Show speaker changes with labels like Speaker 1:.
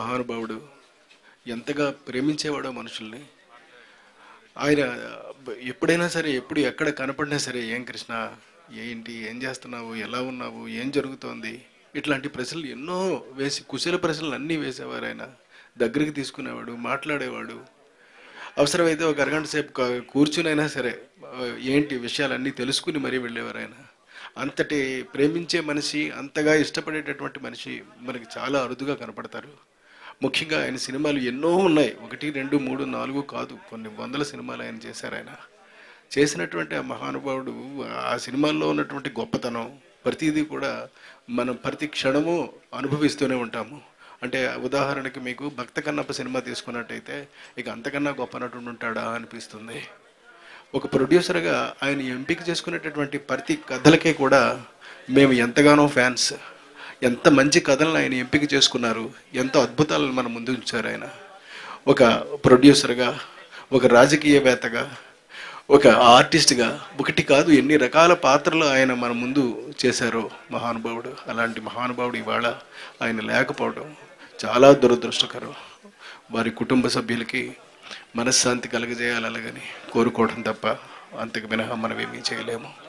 Speaker 1: మహానుభావుడు ఎంతగా ప్రేమించేవాడో మనుషుల్ని ఆయన ఎప్పుడైనా సరే ఎప్పుడు ఎక్కడ కనపడినా సరే ఏం కృష్ణ ఏంటి ఏం చేస్తున్నావు ఎలా ఉన్నావు ఏం జరుగుతోంది ఇట్లాంటి ప్రశ్నలు ఎన్నో వేసి కుశల ప్రశ్నలు అన్నీ వేసేవారు ఆయన దగ్గరికి తీసుకునేవాడు మాట్లాడేవాడు అవసరమైతే ఒక అరగంట సేపు కా- కూర్చునైనా సరే ఆ, ఏంటి విషయాలన్నీ తెలుసుకుని మరీ వెళ్ళేవారు ఆయన అంతటి ప్రేమించే మనిషి అంతగా ఇష్టపడేటటువంటి మనిషి మనకి చాలా అరుదుగా కనపడతారు ముఖ్యంగా ఆయన సినిమాలు ఎన్నో ఉన్నాయి ఒకటి రెండు మూడు నాలుగు కాదు కొన్ని వందల సినిమాలు ఆయన చేశారు ఆయన చేసినటువంటి ఆ మహానుభావుడు ఆ సినిమాల్లో ఉన్నటువంటి గొప్పతనం ప్రతిదీ కూడా మనం ప్రతి క్షణము అనుభవిస్తూనే ఉంటాము అంటే ఉదాహరణకి మీకు భక్త కన్నప్ప సినిమా తీసుకున్నట్టయితే ఇక అంతకన్నా గొప్ప నటుడు ఉంటాడా అనిపిస్తుంది ఒక ప్రొడ్యూసర్గా ఆయన ఎంపిక చేసుకునేటటువంటి ప్రతి కథలకే కూడా మేము ఎంతగానో ఫ్యాన్స్ ఎంత మంచి కథలను ఆయన ఎంపిక చేసుకున్నారు ఎంతో అద్భుతాలను మన ముందు ఉంచారు ఆయన ఒక ప్రొడ్యూసర్గా ఒక రాజకీయవేత్తగా ఒక ఆర్టిస్ట్గా ఒకటి కాదు ఎన్ని రకాల పాత్రలు ఆయన మన ముందు చేశారో మహానుభావుడు అలాంటి మహానుభావుడు ఇవాళ ఆయన లేకపోవడం చాలా దురదృష్టకరం వారి కుటుంబ సభ్యులకి మనశ్శాంతి కలగజేయాలి అలాగని కోరుకోవడం తప్ప అంతకు మినహా మనం ఏమీ చేయలేము